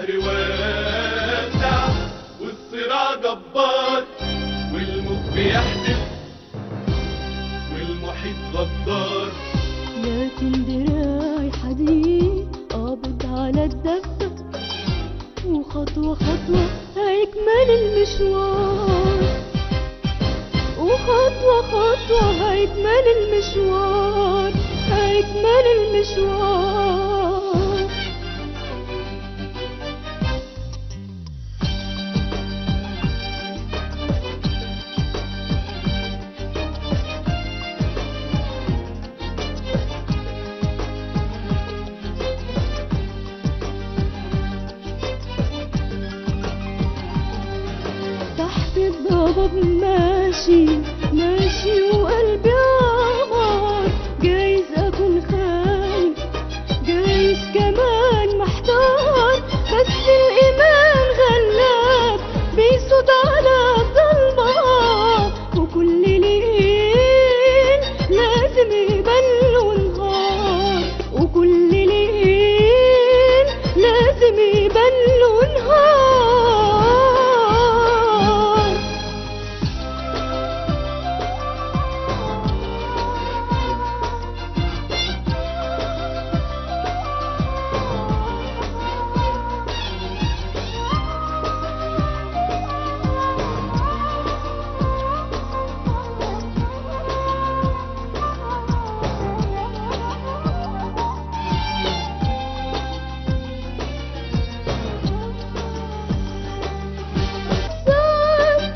البحر واسع والصراع جبار والموج بيحدف والمحيط غدار لكن دراعي حديد قابض على الدفة وخطوة خطوة هيكمل المشوار وخطوة خطوة هيكمل المشوار هيكمل المشوار تحت الضباب ماشي ماشي وقلبي عمار جايز اكون خايف جايز كمان محتار بس الايمان غلاب بيصوت على الضلمه وكل ليل لازم يبان له نهار وكل ليل لازم يبان له نهار ساعات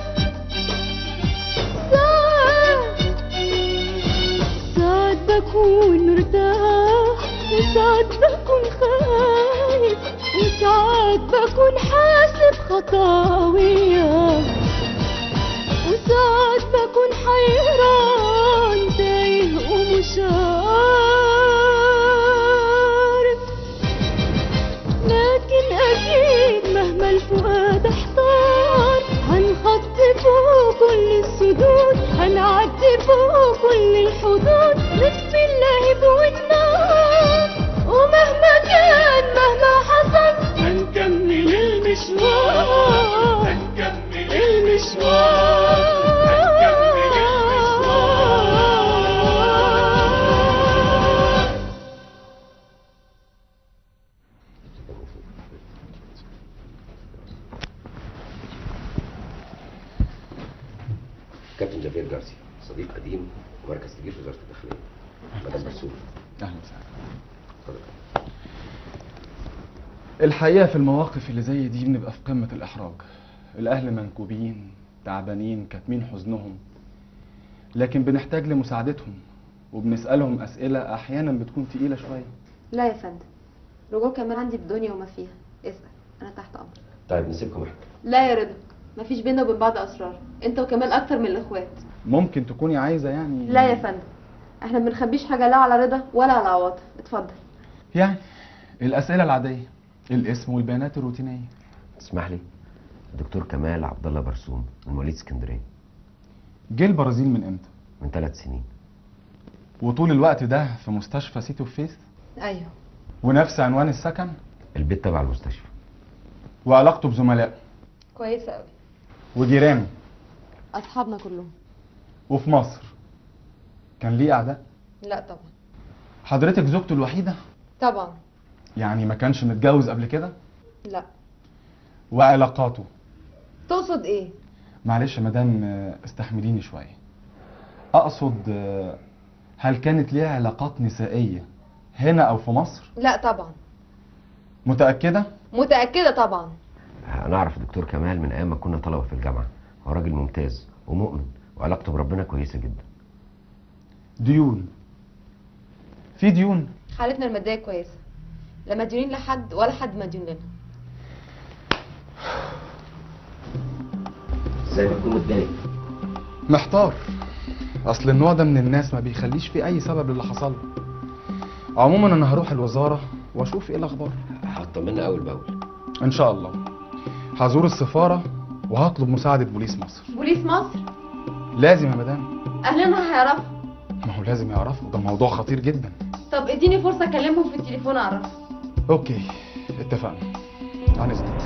ساعات ساعات بكون مرتاح وساعات بكون خايف وساعات بكون حاسب خطاوية وساعات بكون حيران تايه ومش عارف لكن أكيد مهما الفؤاد احتار هنخطي فوق كل السدود هنعدي فوق كل الحدود نطفي اللهب والنار ومهما كان مهما حصل هنكمل المشوار هنكمل المشوار هنكمل المشوار كابتن جابير جارسيا صديق قديم ومركز تجيش وزاره الداخليه مدام برسوم اهلا وسهلا اتفضل الحقيقه في المواقف اللي زي دي بنبقى في قمه الاحراج الاهل منكوبين تعبانين كاتمين حزنهم لكن بنحتاج لمساعدتهم وبنسالهم اسئله احيانا بتكون تقيله شويه لا يا فندم رجوع كمان عندي الدنيا وما فيها اسأل أنا تحت أمرك طيب نسيبكم احنا لا يا رضا مفيش بينا وبين بعض أسرار أنت وكمال أكتر من الإخوات ممكن تكوني عايزه يعني لا يا فندم احنا ما بنخبيش حاجة لا على رضا ولا على عواطف اتفضل يعني الاسئله العاديه الاسم والبيانات الروتينيه تسمح لي الدكتور كمال عبد الله برسوم من مواليد اسكندريه جه البرازيل من امتى من ثلاث سنين وطول الوقت ده في مستشفى سيتي اوف فيس أيوه ونفس عنوان السكن البيت تبع المستشفى وعلاقته بزملائه كويسة أوي وجيرانه أصحابنا كلهم وفي مصر كان ليه اعداء لا طبعا حضرتك زوجته الوحيده طبعا يعني ما كانش متجوز قبل كده لا وعلاقاته تقصد إيه؟ معلش يا مدام آه، استحمليني شويه اقصد آه، هل كانت ليها علاقات نسائيه هنا او في مصر لا طبعا متاكده متأكدة طبعا انا اعرف الدكتور كمال من ايام ما كنا طلبه في الجامعه هو راجل ممتاز ومؤمن وعلاقته بربنا كويسه جدا ديون في ديون حالتنا المادية كويسة لا مديونين لحد ولا حد مديون لنا ازاي بتكون متضايق محتار اصل النوع ده من الناس ما بيخليش في اي سبب للي حصل له عموما انا هروح الوزاره واشوف ايه الاخبار هطمنا اول باول ان شاء الله هزور السفاره وهطلب مساعده بوليس مصر بوليس مصر لازم يا مدام أهلنا هيعرفوا ما هو لازم يعرفوا ده موضوع خطير جدا طب اديني فرصة أكلمهم في التليفون أعرف اوكي اتفقنا عن اذنك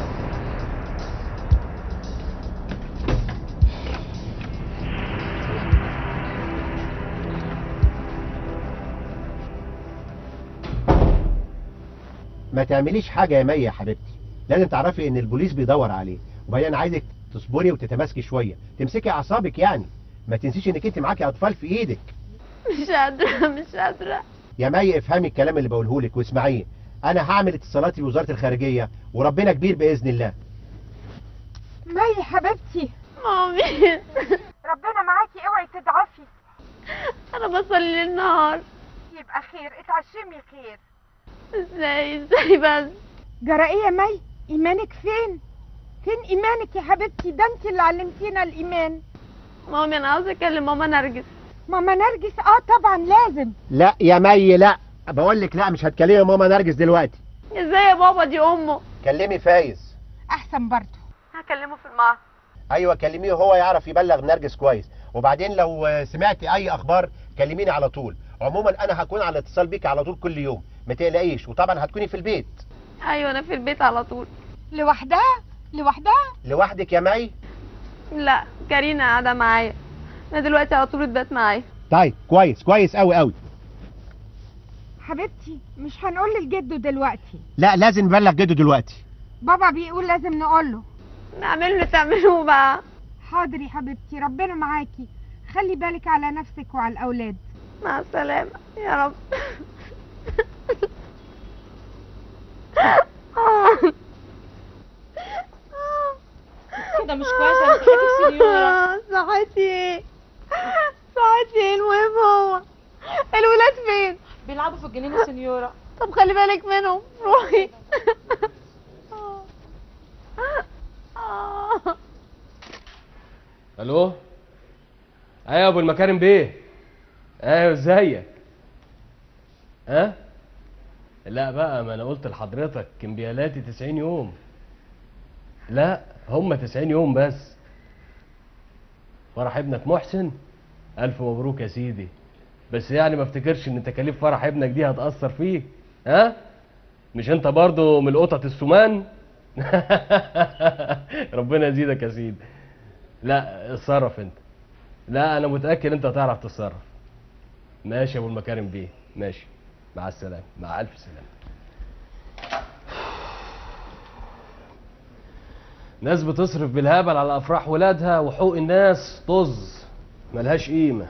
ما تعمليش حاجة يا مي يا حبيبتي لازم تعرفي ان البوليس بيدور عليه وبعدين انا عايزك تصبري وتتماسكي شوية تمسكي اعصابك يعني ما تنسيش انك انت معاكي اطفال في ايدك مش قادرة مش قادرة يا مي افهمي الكلام اللي بقوله لك واسمعيه انا هعمل اتصالاتي بوزارة الخارجية وربنا كبير باذن الله مي حبيبتي مامي ربنا معاكي اوعي تضعفي انا بصلي ليل نهار يبقى خير اتعشمي خير ازاي ازاي بس جرى ايه يا مي ايمانك فين فين ايمانك يا حبيبتي ده انت اللي علمتينا الايمان مامي انا عاوزة اكلم ماما نرجس ماما نرجس اه طبعا لازم لا يا مي لا بقول لك لا مش هتكلمي ماما نرجس دلوقتي ازاي يا بابا دي امه كلمي فايز احسن برضه هكلمه في المعهد ايوه كلميه هو يعرف يبلغ نرجس كويس وبعدين لو آه، سمعتي اي اخبار كلميني على طول عموما انا هكون على اتصال بيك على طول كل يوم ما تقلقيش وطبعا هتكوني في البيت ايوه انا في البيت على طول لوحدها لوحدها لوحدك يا مي لا كارينا قاعدة معايا انا دلوقتي على طول البيت معايا طيب كويس كويس قوي قوي حبيبتي مش هنقول لجده دلوقتي لا لازم نبلغ جده دلوقتي بابا بيقول لازم نقول له نعمل اللي تعملوه بقى حاضر يا حبيبتي ربنا معاكي خلي بالك على نفسك وعلى الاولاد مع السلامة يا رب كده مش كويس انا صحتك سنيورة صحتي ايه صحتي ايه المهم هو الولاد فين بيلعبوا في الجنينة سنيورة طب خلي بالك منهم روحي الو ايوه يا ابو المكارم بيه ايوه ازيك ها لا بقى ما انا قلت لحضرتك كمبيالاتي 90 يوم لا هم 90 يوم بس فرح ابنك محسن الف مبروك يا سيدي بس يعني ما افتكرش ان تكاليف فرح ابنك دي هتأثر فيك ها مش انت برضو من القطط السمان ربنا يزيدك يا سيدي لا اتصرف انت لا انا متاكد انت هتعرف تتصرف ماشي يا ابو المكارم بيه ماشي مع السلامه مع الف سلامه ناس بتصرف بالهبل على افراح ولادها وحقوق الناس طز ملهاش قيمه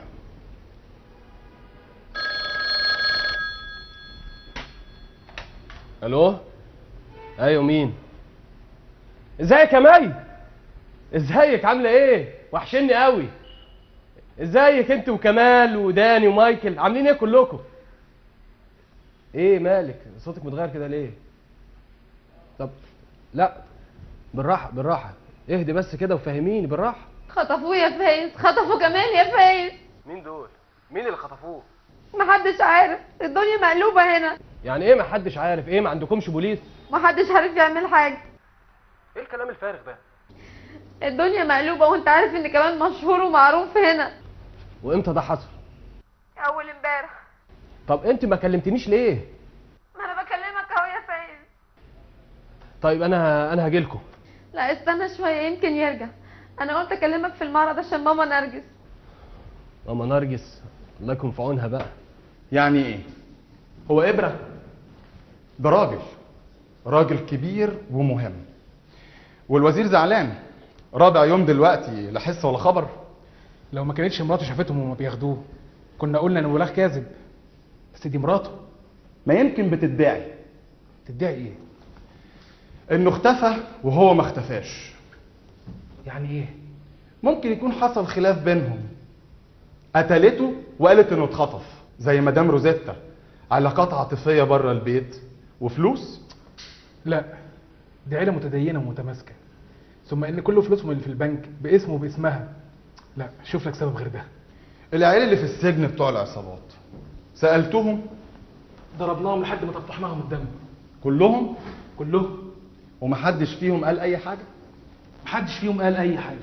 الو ايوه مين ازيك يا مي ازيك عامله ايه وحشني قوي ازيك انت وكمال وداني ومايكل عاملين ايه كلكم ايه مالك صوتك متغير كده ليه طب لا بالراحه بالراحه اهدي بس كده وفهميني بالراحه خطفوه يا فايز خطفوا كمان يا فايز مين دول مين اللي خطفوه محدش عارف الدنيا مقلوبة هنا يعني ايه ما حدش عارف ايه ما عندكمش بوليس محدش عارف يعمل حاجة ايه الكلام الفارغ ده الدنيا مقلوبة وانت عارف ان كمان مشهور ومعروف هنا وامتى ده حصل اول امبارح طب انت ما كلمتنيش ليه ما انا بكلمك اهو يا فايز طيب انا انا هجيلكم لا استنى شوية يمكن يرجع انا قلت اكلمك في المعرض عشان ماما نرجس ماما نرجس الله يكون في عونها بقى يعني ايه هو ابره ده راجل راجل كبير ومهم والوزير زعلان رابع يوم دلوقتي لا حس ولا خبر لو ما كانتش مراته شافتهم وما بياخدوه كنا قلنا ان الولاغ كاذب بس دي مراته ما يمكن بتدعي تدعي ايه انه اختفى وهو ما اختفاش يعني ايه ممكن يكون حصل خلاف بينهم قتلته وقالت انه اتخطف زي مدام روزيتا علاقات عاطفيه بره البيت وفلوس لا دي عيله متدينه ومتماسكه ثم ان كل فلوسهم اللي في البنك باسمه وباسمها لا شوف لك سبب غير ده العيال اللي في السجن بتوع العصابات سالتهم ضربناهم لحد ما طفحناهم الدم كلهم كلهم ومحدش فيهم قال اي حاجه محدش فيهم قال اي حاجه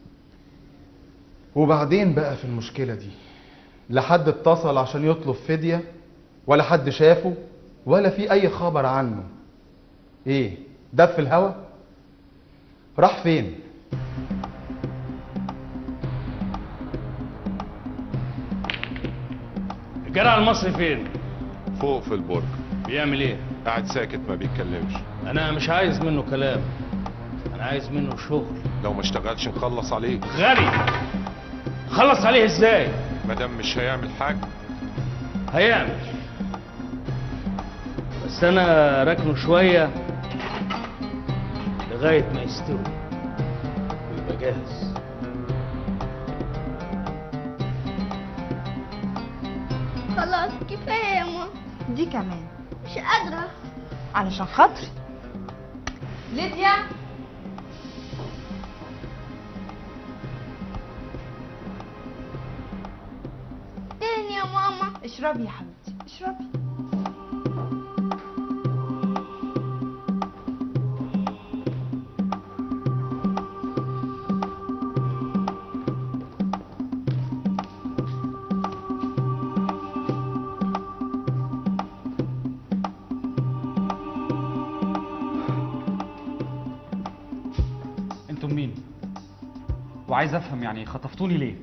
وبعدين بقى في المشكله دي لا حد اتصل عشان يطلب فديه ولا حد شافه ولا في اي خبر عنه ايه دب في الهوا راح فين الجرع المصري فين فوق في البرج بيعمل ايه قاعد ساكت ما بيتكلمش انا مش عايز منه كلام انا عايز منه شغل لو ما اشتغلش نخلص عليه غبي خلص عليه ازاي مادام مش هيعمل حاجه هيعمل بس انا راكنه شويه لغايه ما يستوي ويبقى جاهز خلاص كفايه يا ماما دي كمان مش قادره علشان خاطري ليديا تاني يا ماما اشربي يا حبيبتي اشربي انتم مين وعايز افهم يعني خطفتوني ليه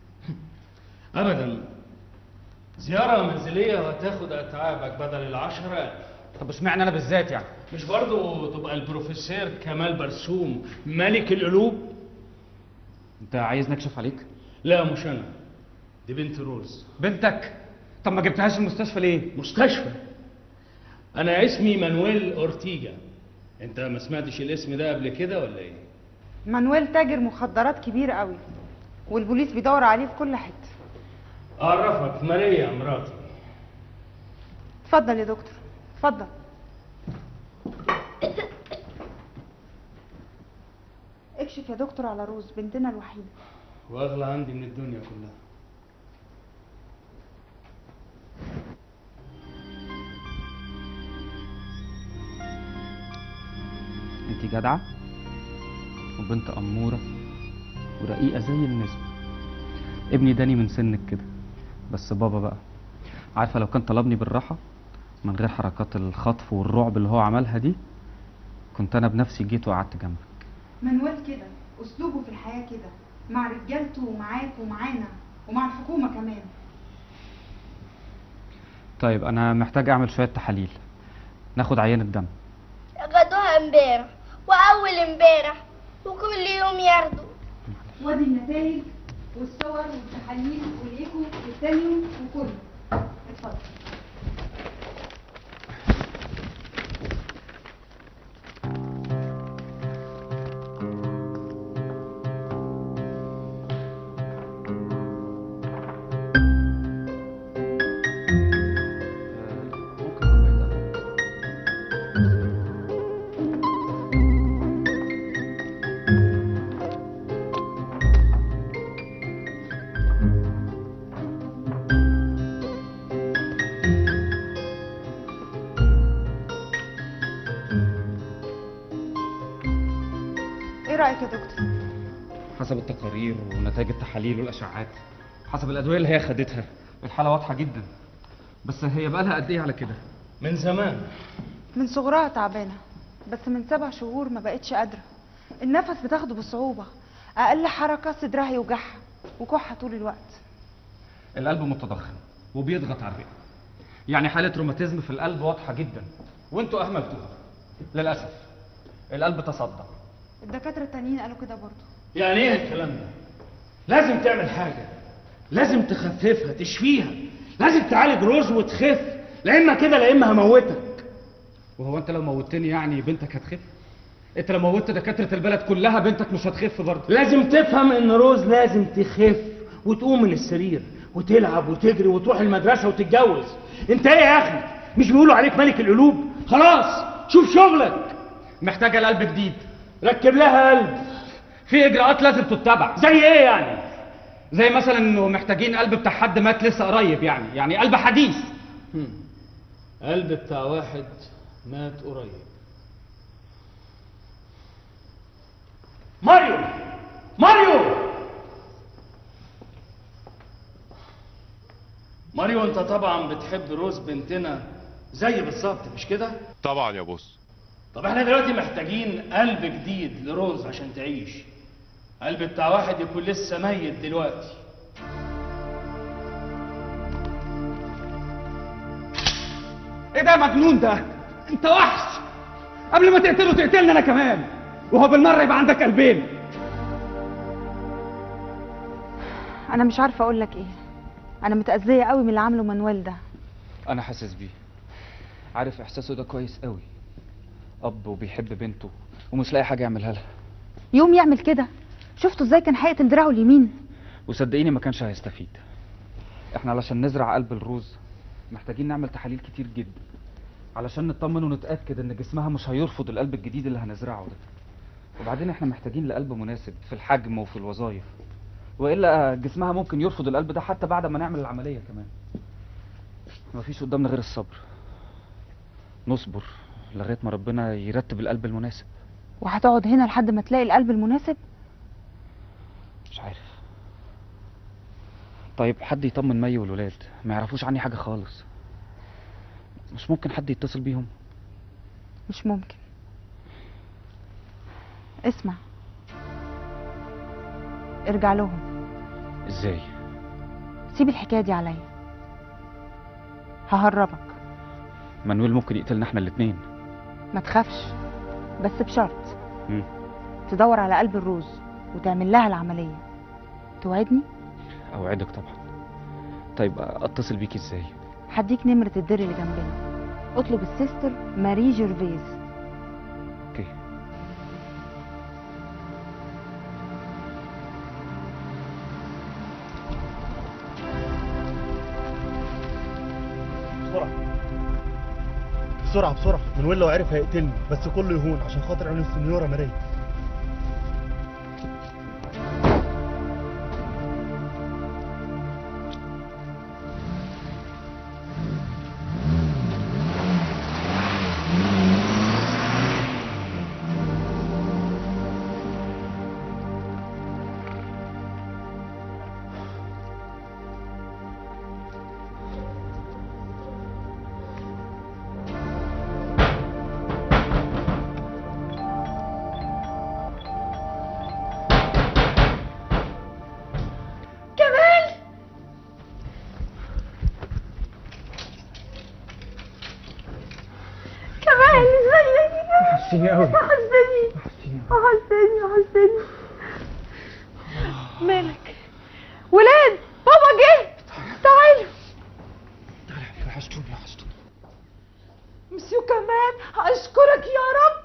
ابدا زياره منزليه وهتاخد اتعابك بدل العشرة طب اشمعنى انا بالذات يعني مش برضو تبقى البروفيسور كمال برسوم ملك القلوب انت عايزني اكشف عليك لا مش انا دي بنت روز بنتك طب ما جبتهاش المستشفى ليه مستشفى انا اسمي مانويل اورتيجا انت ما سمعتش الاسم ده قبل كده ولا ايه مانويل تاجر مخدرات كبير قوي والبوليس بيدور عليه في كل حته اعرفك ماريا مراتي اتفضل يا دكتور اتفضل اكشف يا دكتور على روز بنتنا الوحيده واغلى عندي من الدنيا كلها انت جدعه وبنت اموره ورقيقه زي النسمه ابني داني من سنك كده بس بابا بقى عارفه لو كان طلبني بالراحه من غير حركات الخطف والرعب اللي هو عملها دي كنت انا بنفسي جيت وقعدت جنبك مانويل كده اسلوبه في الحياه كده مع رجالته ومعاك ومعانا ومع الحكومه كمان طيب انا محتاج اعمل شويه تحاليل ناخد عينه دم غدوها امبارح واول امبارح وكل يوم ياخدوا وادي النتائج والصور والتحاليل والايكو والثانيوم وكله اتفضل ايه رايك يا دكتور حسب التقارير ونتائج التحاليل والاشعاعات حسب الادويه اللي هي خدتها الحاله واضحه جدا بس هي بقى لها قد ايه على كده من زمان من صغرها تعبانه بس من سبع شهور ما بقتش قادره النفس بتاخده بصعوبه اقل حركه صدرها يوجعها وكحه طول الوقت القلب متضخم وبيضغط على الرئه يعني حاله روماتيزم في القلب واضحه جدا وانتوا اهملتوها للاسف القلب تصدع الدكاتره التانيين قالوا كده برضه يعني ايه الكلام ده لازم تعمل حاجه لازم تخففها تشفيها لازم تعالج روز وتخف لا اما كده لا اما هموتك وهو انت لو موتني يعني بنتك هتخف انت لو موتت دكاتره البلد كلها بنتك مش هتخف برضه لازم تفهم ان روز لازم تخف وتقوم من السرير وتلعب وتجري وتروح المدرسه وتتجوز انت ايه يا اخي مش بيقولوا عليك ملك القلوب خلاص شوف شغلك محتاجه لقلب جديد ركب لها قلب في اجراءات لازم تتبع زي ايه يعني زي مثلا انه محتاجين قلب بتاع حد مات لسه قريب يعني يعني قلب حديث قلب بتاع واحد مات قريب ماريو ماريو ماريو انت طبعا بتحب روز بنتنا زي بالظبط مش كده طبعا يا بص طب احنا دلوقتي محتاجين قلب جديد لروز عشان تعيش قلب بتاع واحد يكون لسه ميت دلوقتي ايه ده يا مجنون ده انت وحش قبل ما تقتله تقتلني انا كمان وهو بالمره يبقى عندك قلبين انا مش عارفه اقول لك ايه انا متاذيه قوي من اللي عامله مانويل ده انا حاسس بيه عارف احساسه ده كويس قوي اب وبيحب بنته ومش لاقي حاجه يعملها لها يوم يعمل كده شفتوا ازاي كان هيقتل دراعه اليمين وصدقيني ما كانش هيستفيد احنا علشان نزرع قلب الروز محتاجين نعمل تحاليل كتير جدا علشان نطمن ونتاكد ان جسمها مش هيرفض القلب الجديد اللي هنزرعه ده وبعدين احنا محتاجين لقلب مناسب في الحجم وفي الوظائف والا جسمها ممكن يرفض القلب ده حتى بعد ما نعمل العمليه كمان مفيش قدامنا غير الصبر نصبر لغايه ما ربنا يرتب القلب المناسب وهتقعد هنا لحد ما تلاقي القلب المناسب مش عارف طيب حد يطمن مي والولاد ما يعرفوش عني حاجه خالص مش ممكن حد يتصل بيهم مش ممكن اسمع ارجع لهم ازاي سيب الحكايه دي عليا ههربك مانويل ممكن يقتلنا احنا الاتنين ما تخافش بس بشرط مم. تدور على قلب الروز وتعمل لها العمليه توعدني اوعدك طبعا طيب اتصل بيك ازاي هديك نمره الدير اللي جنبنا اطلب السيستر ماري جيرفيز اوكي بسرعة بسرعة بسرعة منويل لو عرف هيقتلني بس كله يهون عشان خاطر عيون السنيورة ماريا كمال كمال ازيك وحشتيني قوي وحشتني وحشتني وحشتني مالك ولاد بابا جه تعالوا وحشتوني وحشتوني مسيو كمال اشكرك يا رب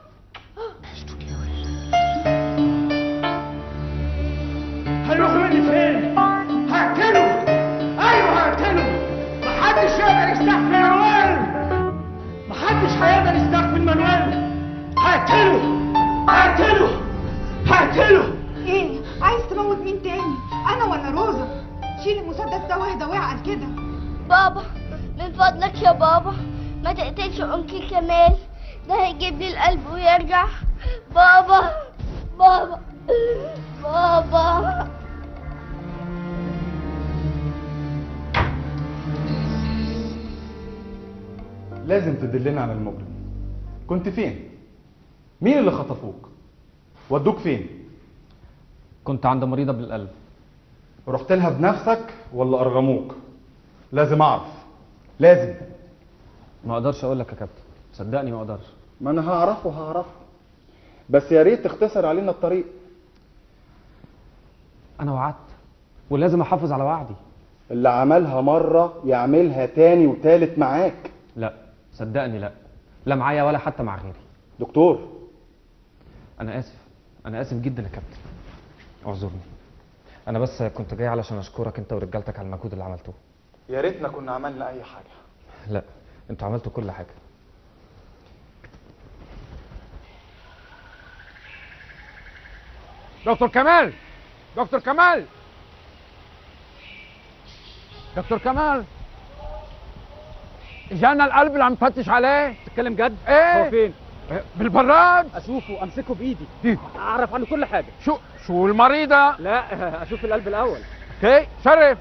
هيروح مني فين؟ هقتله ايوه هقتله محدش يقدر يستحمل مانويل محدش هيقدر يستحمل مانويل هقتله هقتله هقتله ايه عايز تموت مين تاني انا ولا روزا شيل المسدس ده واهدى واعقل كده بابا من فضلك يا بابا ما تقتلش أنكل كمال ده هيجيب لي القلب ويرجع بابا بابا بابا لازم تدلنا على المجرم كنت فين مين اللي خطفوك ودوك فين كنت عند مريضه بالقلب رحت لها بنفسك ولا ارغموك لازم اعرف لازم ما اقدرش اقول لك يا كابتن صدقني ما اقدرش ما انا هعرفه هعرفه بس يا ريت تختصر علينا الطريق انا وعدت ولازم احافظ على وعدي اللي عملها مرة يعملها تاني وتالت معاك لا صدقني لا لا معايا ولا حتى مع غيري دكتور انا اسف انا اسف جدا يا كابتن اعذرني انا بس كنت جاي علشان اشكرك انت ورجالتك على المجهود اللي عملتوه يا ريتنا كنا عملنا اي حاجة لا انتوا عملتوا كل حاجه دكتور كمال دكتور كمال دكتور كمال جانا القلب اللي عم نفتش عليه تتكلم جد ايه هو فين بالبراد اشوفه امسكه بايدي دي. اعرف عنه كل حاجه شو شو المريضة لا اشوف القلب الاول اوكي شرف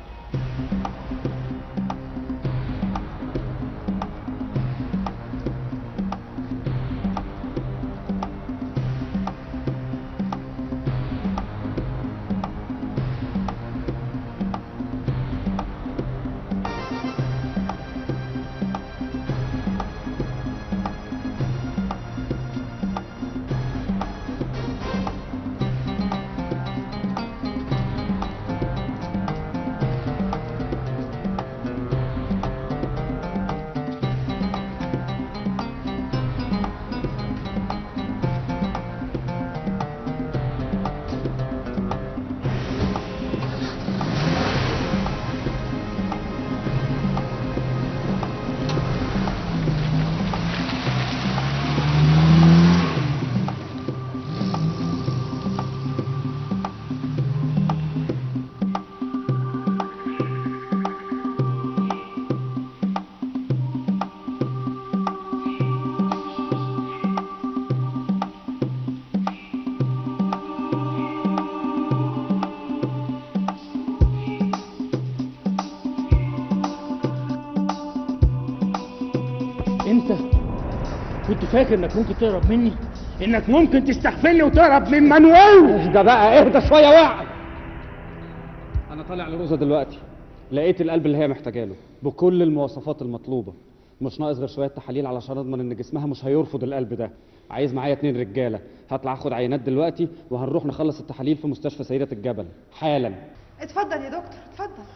فاكر انك ممكن تهرب مني انك ممكن تستحفلني وتهرب من مانويل اهدى بقى اهدى شويه وعي انا طالع لروزا دلوقتي لقيت القلب اللي هي محتاجه له بكل المواصفات المطلوبه مش ناقص غير شويه تحاليل علشان اضمن ان جسمها مش هيرفض القلب ده عايز معايا اتنين رجاله هطلع اخد عينات دلوقتي وهنروح نخلص التحاليل في مستشفى سيده الجبل حالا اتفضل يا دكتور اتفضل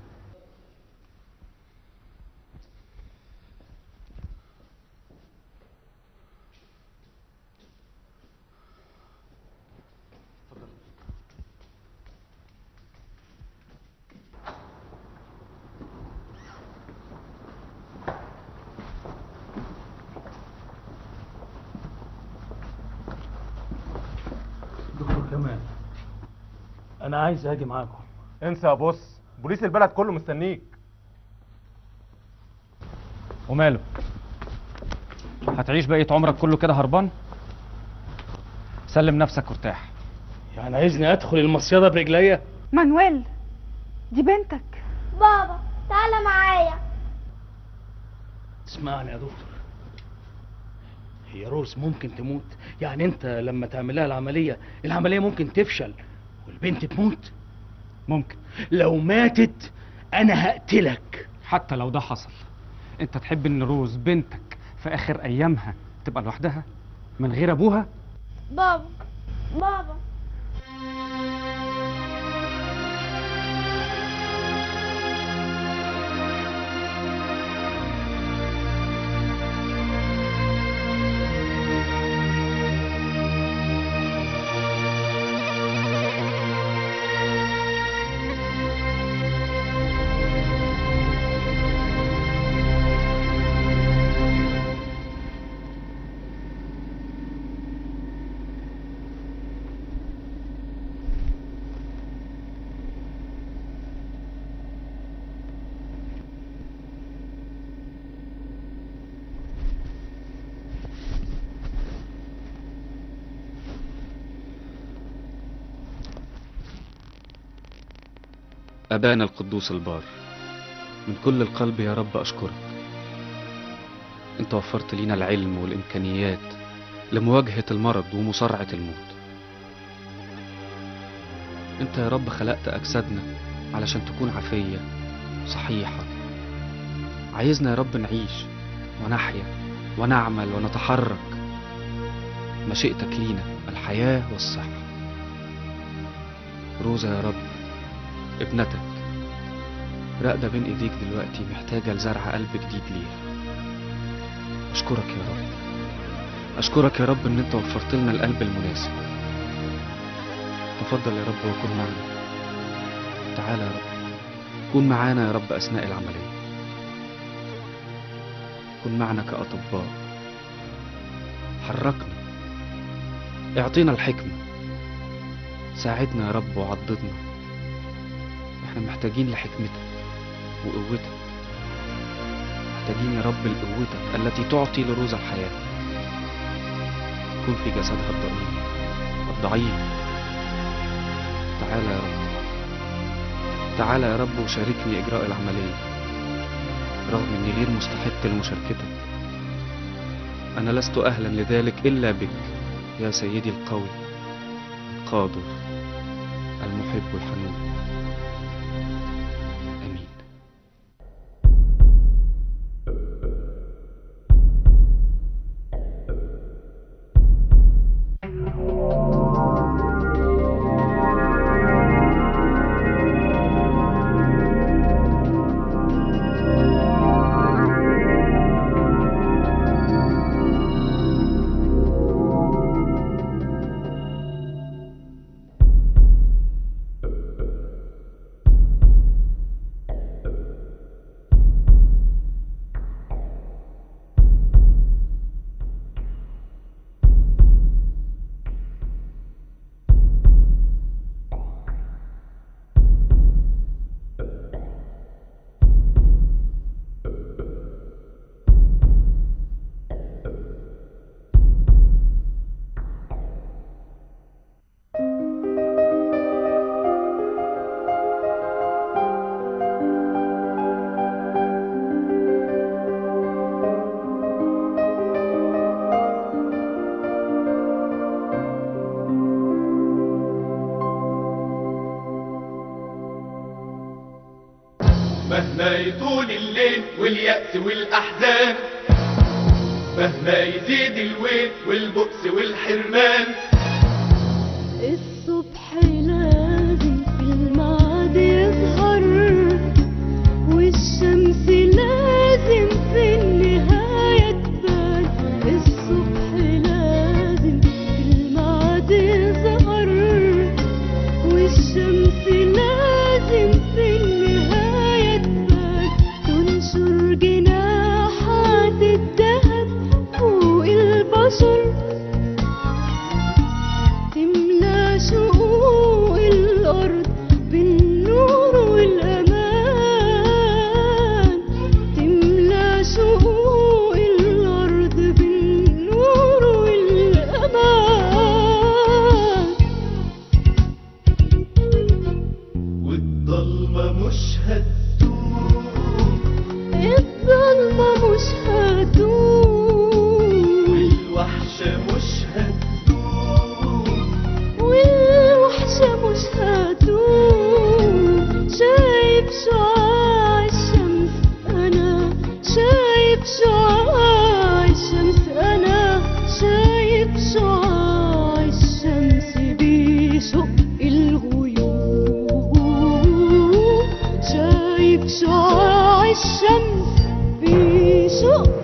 دكتور كمان انا عايز اجي معاكم انسى يا بص بوليس البلد كله مستنيك وماله هتعيش بقية عمرك كله كده هربان سلم نفسك وارتاح يعني عايزني ادخل المصيده برجليا مانويل دي بنتك بابا تعالى معايا اسمعني يا دكتور هي روز ممكن تموت يعني انت لما تعمل لها العمليه العمليه ممكن تفشل والبنت تموت ممكن لو ماتت انا هقتلك حتى لو ده حصل انت تحب ان روز بنتك في اخر ايامها تبقى لوحدها من غير ابوها بابا بابا أبانا القدوس البار من كل القلب يا رب أشكرك أنت وفرت لينا العلم والإمكانيات لمواجهة المرض ومصارعة الموت أنت يا رب خلقت أجسادنا علشان تكون عافية صحيحة عايزنا يا رب نعيش ونحيا ونعمل ونتحرك مشيئتك لينا الحياة والصحة روزا يا رب ابنتك راقدة بين ايديك دلوقتي محتاجة لزرع قلب جديد ليها اشكرك يا رب اشكرك يا رب ان انت وفرت لنا القلب المناسب تفضل يا رب وكن معنا تعالى يا رب كن معانا يا رب اثناء العملية كن معنا كأطباء حركنا اعطينا الحكمة ساعدنا يا رب وعضدنا احنا محتاجين لحكمتك وقوتك محتاجين يا رب لقوتك التي تعطي لروز الحياة كن في جسدها الضئيل الضعيف تعالى يا رب تعالى يا رب وشاركني إجراء العملية رغم إني غير مستحق لمشاركتك أنا لست أهلا لذلك إلا بك يا سيدي القوي القادر المحب الحنون آمين مهما يطول الليل واليأس والأحزان مهما يزيد الويل والبؤس والحرمان الصبح لازم في الميعاد يظهر والشمس لازم في النهاية تبان الصبح لازم في الميعاد يظهر والشمس لازم في النهاية تبان تنشر جناحات الذهب فوق البشر تملى شقوق الأرض بالنور والأمان تملى شقوق الأرض بالنور والأمان والضلمة مش هتدوم الظلمة مش هتدوم والوحشة مش هتدوم والوحشة مش هتدوم شايف شعاع الشمس أنا شايف شعاع الشمس أنا شايف شعاع الشمس بيشق الغيوم شايف شعاع الشمس بيشق